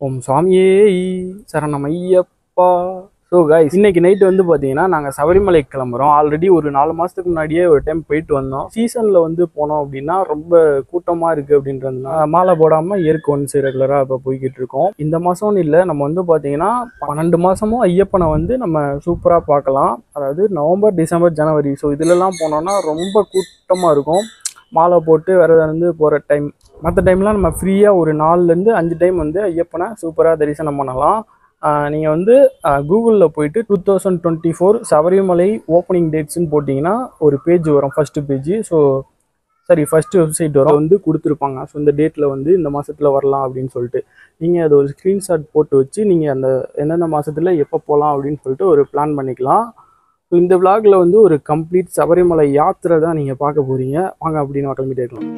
ஓம் சுவாமியே சரணம் Ayyappa so guys இன்னைக்கு நைட் வந்து பார்த்தீங்கன்னா நாங்கள் சபரிமலை கிளம்புறோம் ஆல்ரெடி ஒரு நாலு மாதத்துக்கு முன்னாடியே ஒரு டைம் போயிட்டு வந்தோம் சீசனில் வந்து போனோம் அப்படின்னா ரொம்ப கூட்டமாக இருக்குது அப்படின்றதுனால மாலை போடாமல் இயற்கை ஒன்ஸ் ரெகுலராக இப்போ போய்கிட்டு இருக்கோம் இந்த மாதம்னு இல்லை நம்ம வந்து பார்த்தீங்கன்னா பன்னெண்டு மாதமும் ஐயப்பனை வந்து நம்ம சூப்பராக பார்க்கலாம் அதாவது நவம்பர் டிசம்பர் ஜனவரி ஸோ இதுலலாம் போனோம்னா ரொம்ப கூட்டமாக இருக்கும் மாலை போட்டு விரதம் இருந்து போகிற டைம் மற்ற டைம்லாம் நம்ம ஃப்ரீயாக ஒரு நாலுலேருந்து அஞ்சு டைம் வந்து ஐயப்பனை சூப்பராக தரிசனம் பண்ணலாம் நீங்கள் வந்து கூகுளில் போயிட்டு two thousand twenty four Sabarimala opening டேட்ஸ்னு போட்டிங்கன்னா ஒரு பேஜ் வரும் ஃபஸ்ட்டு பேஜ் ஸோ சரி ஃபஸ்ட்டு வெப்சைட் வரும் வந்து கொடுத்துருப்பாங்க ஸோ இந்த டேட்டில் வந்து இந்த மாதத்தில் வரலாம் அப்படின்னு சொல்லிட்டு நீங்கள் அதை ஒரு ஸ்க்ரீன்ஷாட் போட்டு வச்சு நீங்கள் அந்த எந்தெந்த மாதத்தில் எப்போ போகலாம் அப்படின்னு சொல்லிட்டு ஒரு பிளான் பண்ணிக்கலாம் ஸோ இந்த vlogல வந்து ஒரு கம்ப்ளீட் சபரிமலை யாத்திரை தான் நீங்கள் பார்க்க போகிறீங்க வாங்க அப்படின்னு கிளம்பிட்டே இருக்கலாம்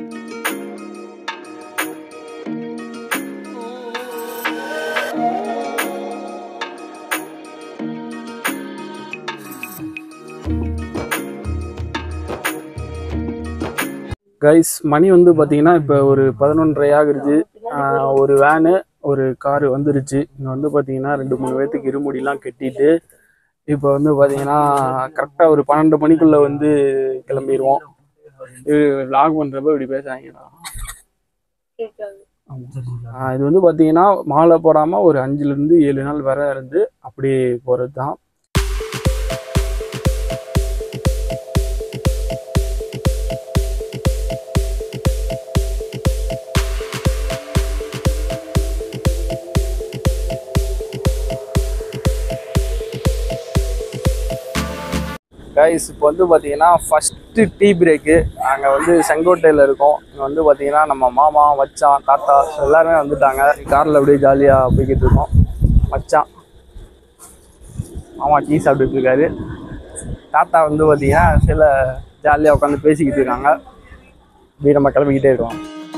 கைஸ் மணி வந்து பார்த்தீங்கன்னா இப்போ ஒரு பதினொன்றரை ஆகுது ஆஹ் ஒரு வேனு ஒரு காரு வந்துருச்சு இங்கே வந்து பார்த்தீங்கன்னா ரெண்டு மூணு பேர்த்துக்கு இருமுடிலாம் கட்டிட்டு இப்போ வந்து பார்த்தீங்கன்னா கரெக்டாக ஒரு பன்னெண்டு மணிக்குள்ளே வந்து கிளம்பிடுவோம் இது vlog பண்ணுறப்ப இப்படி பேசுகிறாங்கடா ஆஹ் இது வந்து பார்த்தீங்கன்னா மாலை போடாமல் ஒரு அஞ்சுலேருந்து ஏழு நாள் வர இருந்து அப்படியே போகிறது தான் கைஸ் இப்போ வந்து பார்த்தீங்கன்னா ஃபஸ்ட்டு டீ பிரேக்கு நாங்கள் வந்து செங்கோட்டையில் இருக்கோம் இங்கே வந்து பார்த்தீங்கன்னா நம்ம மாமா மச்சான் தாத்தா எல்லாருமே வந்துட்டாங்க காரில் அப்படியே ஜாலியாக போய்கிட்டு இருக்கோம் மச்சான் மாமா டீ சாப்பிட்டுட்டு இருக்காரு தாத்தா வந்து பார்த்தீங்கன்னா சில ஜாலியாக உட்காந்து பேசிக்கிட்டு இருக்காங்க இப்படி நம்ம கிளம்பிக்கிட்டே இருக்கோம்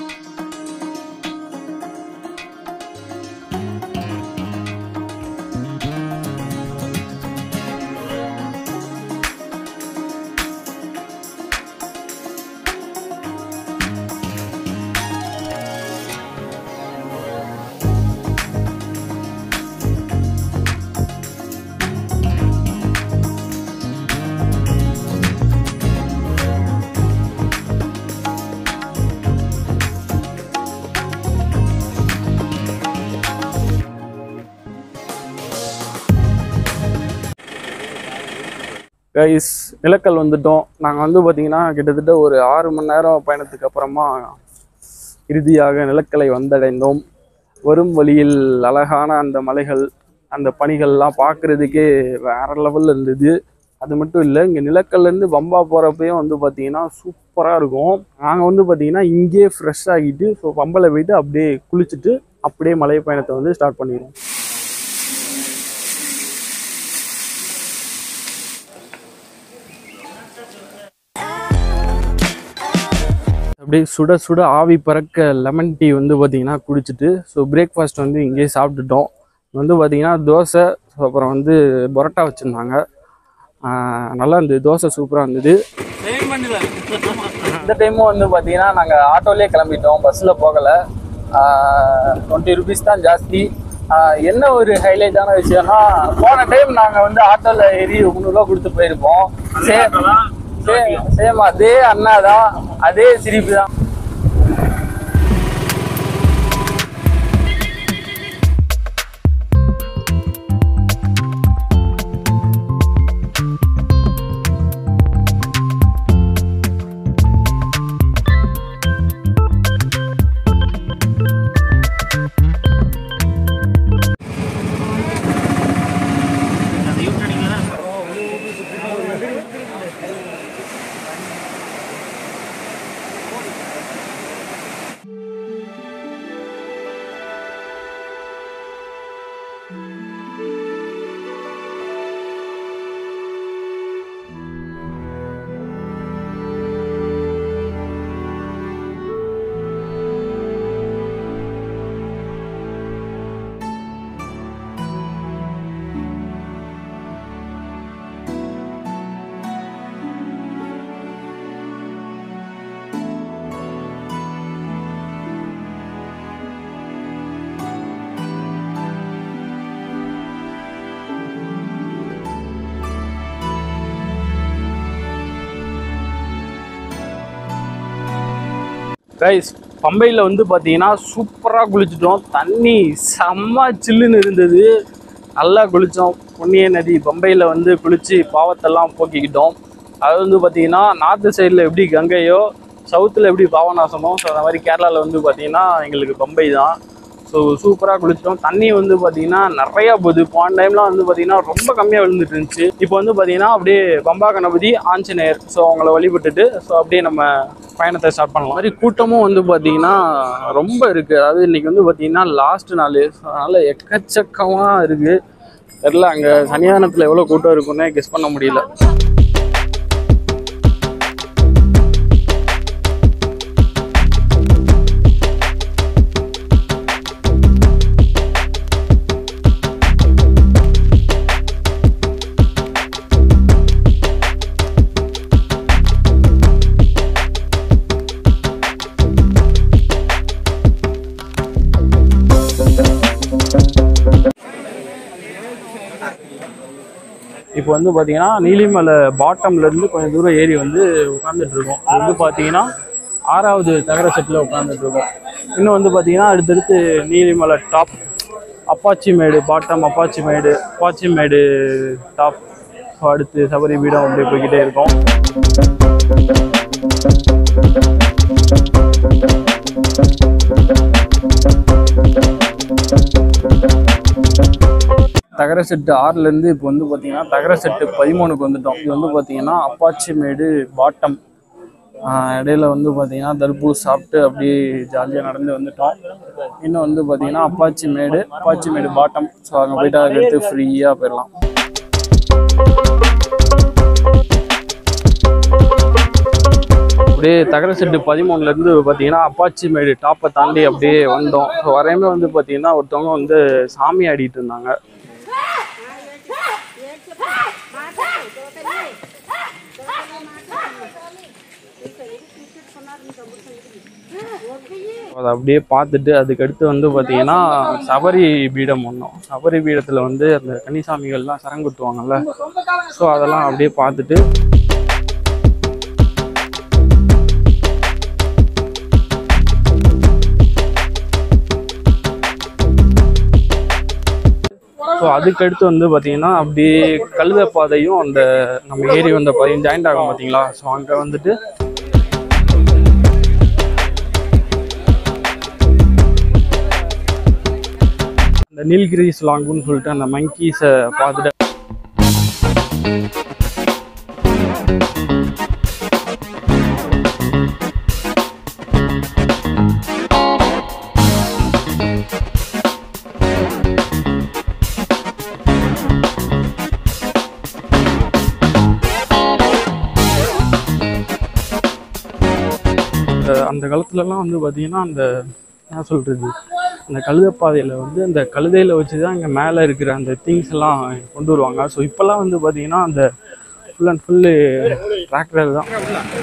கைஸ் நிலக்கல் வந்துட்டோம் நாங்கள் வந்து பார்த்தீங்கன்னா கிட்டத்தட்ட ஒரு ஆறு மணி நேரம் பயணத்துக்கு அப்புறமா இறுதியாக நிலக்கலை வந்தடைந்தோம் வரும் வழியில் அழகான அந்த மலைகள் அந்த பனிகள்லாம் பார்க்குறதுக்கே வேற லெவலில் இருந்தது அது மட்டும் இல்லை இங்கே நிலக்கல்லேருந்து பம்பா போகிறப்பையும் வந்து பார்த்தீங்கன்னா சூப்பராக இருக்கும் நாங்கள் வந்து பார்த்தீங்கன்னா இங்கேயே ஃப்ரெஷ் ஆகிட்டு ஸோ பம்பலை போயிட்டு அப்படியே குளிச்சுட்டு அப்படியே மலை பயணத்தை வந்து ஸ்டார்ட் பண்ணிடுவோம் அப்படியே சுட சுட ஆவி பறக்க லெமன் டீ வந்து பார்த்தீங்கன்னா குடிச்சிட்டு ஸோ பிரேக்ஃபாஸ்ட் வந்து இங்கேயே சாப்பிட்டுட்டோம் இங்க வந்து பார்த்தீங்கன்னா தோசை ஸோ அப்புறம் வந்து பரோட்டா வச்சுருந்தாங்க நல்லா இருந்தது தோசை சூப்பராக இருந்தது இந்த டைமும் வந்து பார்த்தீங்கன்னா நாங்கள் ஆட்டோலேயே கிளம்பிட்டோம் பஸ்ஸில் போகலை டுவெண்ட்டி ருபீஸ் தான் ஜாஸ்தி ஆஹ் என்ன ஒரு ஹைலைட்டான விஷயம்னா போன டைம் நாங்கள் வந்து ஆட்டோவில் ஏறி முந்நூறுரூவா கொடுத்து போயிருப்போம் சேம் சேம் சேம் அதே அண்ணா தான் அதே சிரிப்பு தான் கைஸ் பம்பையில் வந்து பார்த்தீங்கன்னா சூப்பராக குளிச்சிட்டோம் தண்ணி செம்ம சில்லுன்னு இருந்தது நல்லா குளித்தோம் புண்ணிய நதி பம்பையில் வந்து குளித்து பாவத்தெல்லாம் போக்கிக்கிட்டோம் அது வந்து பார்த்தீங்கன்னா நார்த்து சைடில் எப்படி கங்கையோ சவுத்தில் எப்படி பாவநாசமோ ஸோ அந்த மாதிரி கேரளாவில் வந்து பார்த்தீங்கன்னா எங்களுக்கு பம்பை தான் ஸோ சூப்பராக குளிச்சிட்டோம் தண்ணி வந்து பார்த்தீங்கன்னா நிறையா போகுது போன டைம்லாம் வந்து பார்த்தீங்கன்னா ரொம்ப கம்மியாக விழுந்துட்டு இருந்துச்சு இப்போ வந்து பார்த்தீங்கன்னா அப்படியே பம்பா கணபதி ஆஞ்சநேயர் ஸோ அவங்கள வழிபட்டுட்டு ஸோ அப்படியே நம்ம பயணத்தை ஸ்டார்ட் பண்ணலாம் மாதிரி கூட்டமும் வந்து பார்த்தீங்கன்னா ரொம்ப இருக்குது அதாவது இன்னைக்கு வந்து பார்த்தீங்கன்னா லாஸ்ட் நாள் ஸோ அதனால் எக்கச்சக்கமாக இருக்குது தெரில அங்கே சன்னிதானத்தில் எவ்வளோ கூட்டம் இருக்குன்னே கெஸ் பண்ண முடியல இப்போ வந்து பார்த்தீங்கன்னா நீலிமலை பாட்டம்ல இருந்து கொஞ்சம் தூரம் ஏறி வந்து உட்காந்துட்டு இருக்கோம் இது வந்து பார்த்தீங்கன்னா ஆறாவது தகர செட்டில் உட்காந்துட்டு இருக்கோம் இன்னும் வந்து பார்த்தீங்கன்னா அடுத்தடுத்து Neelimala top Appachimedu bottom Appachimedu Appachimedu top so அடுத்து சபரி பீடம் அப்படி போய்கிட்டே இருக்கோம் தகர செட்டு ஆறுலேருந்து இப்போ வந்து பார்த்தீங்கன்னா தகர செட்டு பதிமூணுக்கு வந்துட்டோம் இது வந்து பார்த்தீங்கன்னா அப்பாச்சி மேடு பாட்டம் ஆஹ் இடையில வந்து பார்த்தீங்கன்னா தர்பூஸ் சாப்பிட்டு அப்படியே ஜாலியாக நடந்து வந்துட்டோம் இன்னும் வந்து பார்த்தீங்கன்னா Appachimedu Appachimedu bottom so அங்கே போயிட்டு அதை எடுத்து ஃப்ரீயாக போயிடலாம் அப்படியே தகர செட்டு பதிமூணுலேருந்து பார்த்தீங்கன்னா அப்பாச்சி மேடு டாப்பை தாண்டி அப்படியே வந்தோம் ஸோ வரையுமே வந்து பார்த்தீங்கன்னா ஒருத்தவங்க வந்து சாமி ஆடிட்டு இருந்தாங்க அதை அப்படியே பார்த்துட்டு அதுக்கடுத்து வந்து பார்த்தீங்கன்னா சபரி பீடம் ஒன்றும் சபரி பீடத்தில் வந்து அந்த கன்னிசாமிகள்லாம் சரங்குத்துவாங்கல்ல ஸோ அதெல்லாம் அப்படியே பார்த்துட்டு ஸோ அதுக்கடுத்து வந்து பார்த்தீங்கன்னா அப்படியே கழுத பாதையும் அந்த நம்ம ஏறி வந்த பாதையும் ஜாயிண்ட் ஆகும் பார்த்தீங்களா ஸோ அங்கே வந்துட்டு அந்த நீல்கிரிஸ் லாங்குன்னு சொல்லிட்டு அந்த மங்கீஸை பார்த்துட்டு அந்த- அந்த காலத்துலலாம் வந்து பார்த்தீங்கன்னா அந்த என்ன சொல்கிறது அந்த கழுதைப்பாதையில் வந்து அந்த கழுதையில் வச்சு தான் இங்கே மேலே இருக்கிற அந்த திங்ஸ் எல்லாம் கொண்டு வருவாங்க ஸோ இப்போல்லாம் வந்து பார்த்தீங்கன்னா அந்த ஃபுல் அண்ட் ஃபுல்லு டிராக்டர் தான்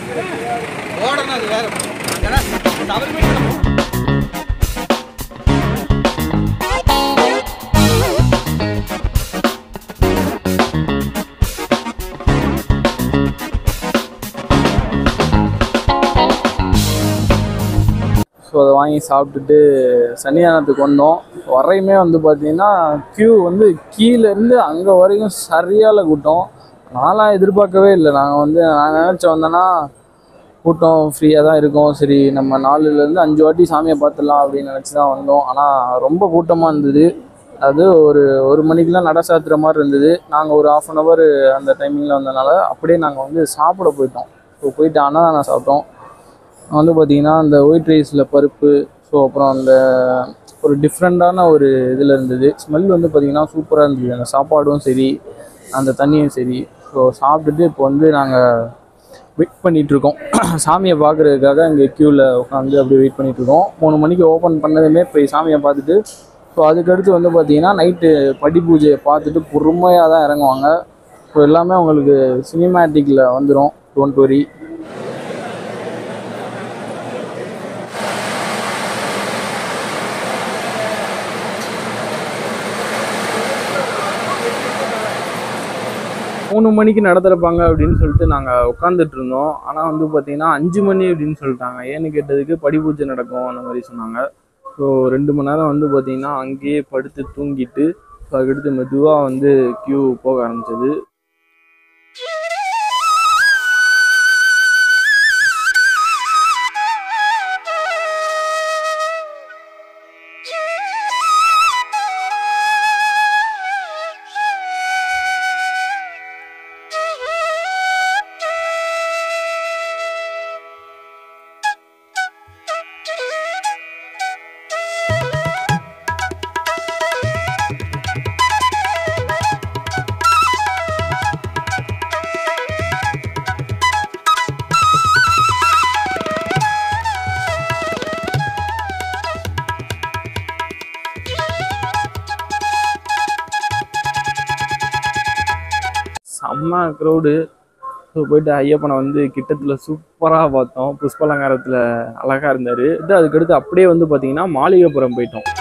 ஸோ அதை வாங்கி சாப்பிட்டுட்டு சன்னிதானத்துக்கு வந்தோம் வரையுமே வந்து பார்த்தீங்கன்னா க்யூ வந்து கீழேருந்து அங்கே வரைக்கும் சரியால கூட்டம் நான்லாம் எதிர்பார்க்கவே இல்லை நாங்கள் வந்து நான் நினச்ச வந்தேன்னா கூட்டம் ஃப்ரீயாக தான் இருக்கும் சரி நம்ம நாலுலேருந்து அஞ்சு வாட்டி சாமியை பார்த்துடலாம் அப்படின்னு நினச்சி தான் வந்தோம் ஆனால் ரொம்ப கூட்டமாக இருந்தது அது ஒரு ஒரு மணிக்கெலாம் நட சாத்துற மாதிரி இருந்தது நாங்கள் ஒரு ஆஃப் அன் ஹவர் அந்த டைமிங்கில் வந்தனால அப்படியே நாங்கள் வந்து சாப்பிட போயிட்டோம் ஸோ போயிட்டு அன்னதானம் சாப்பிட்டோம் வந்து பார்த்தீங்கன்னா அந்த ஒயிட் ரைஸில் பருப்பு ஸோ அப்புறம் அந்த ஒரு டிஃப்ரெண்ட்டான ஒரு இதில் இருந்தது ஸ்மெல் வந்து பார்த்தீங்கன்னா சூப்பராக இருந்தது அந்த சாப்பாடும் சரி அந்த தண்ணியும் சரி ஸோ சாப்பிட்டுட்டு இப்போ வந்து நாங்கள் வெயிட் பண்ணிகிட்ருக்கோம் சாமியை பார்க்குறதுக்காக இங்கே க்யூவில் உட்காந்து அப்படியே வெயிட் பண்ணிகிட்ருக்கோம் மூணு மணிக்கு ஓப்பன் பண்ணதுமே போய் சாமியை பார்த்துட்டு ஸோ அதுக்கடுத்து வந்து பார்த்தீங்கன்னா நைட்டு படி பூஜையை பார்த்துட்டு பொறுமையாக தான் இறங்குவாங்க ஸோ எல்லாமே உங்களுக்கு சினிமேட்டிக்கில் வந்துடும் டோன்ட் வரி மூணு மணிக்கு நட திறப்பாங்க அப்படின்னு சொல்லிட்டு நாங்கள் உட்காந்துட்டு இருந்தோம் ஆனால் வந்து பார்த்தீங்கன்னா அஞ்சு மணி அப்படின்னு சொல்லிட்டாங்க ஏன்னு கேட்டதுக்கு படி பூஜை நடக்கும் அந்த மாதிரி சொன்னாங்க ஸோ ரெண்டு மணி நேரம் வந்து பார்த்தீங்கன்னா அங்கேயே படுத்து தூங்கிட்டு ஸோ அதுக்கடுத்து மெதுவாக வந்து க்யூ போக ஆரம்பிச்சது செம்ம க்ரௌடு ஸோ போயிட்டு ஐயப்பனை வந்து கிட்டத்தில் சூப்பராக பார்த்தோம் புஷ்பலங்காரத்தில் அழகாக இருந்தார் இது அதுக்கடுத்து அப்படியே வந்து பார்த்தீங்கன்னா மாளிகைப்புறம் போயிட்டோம்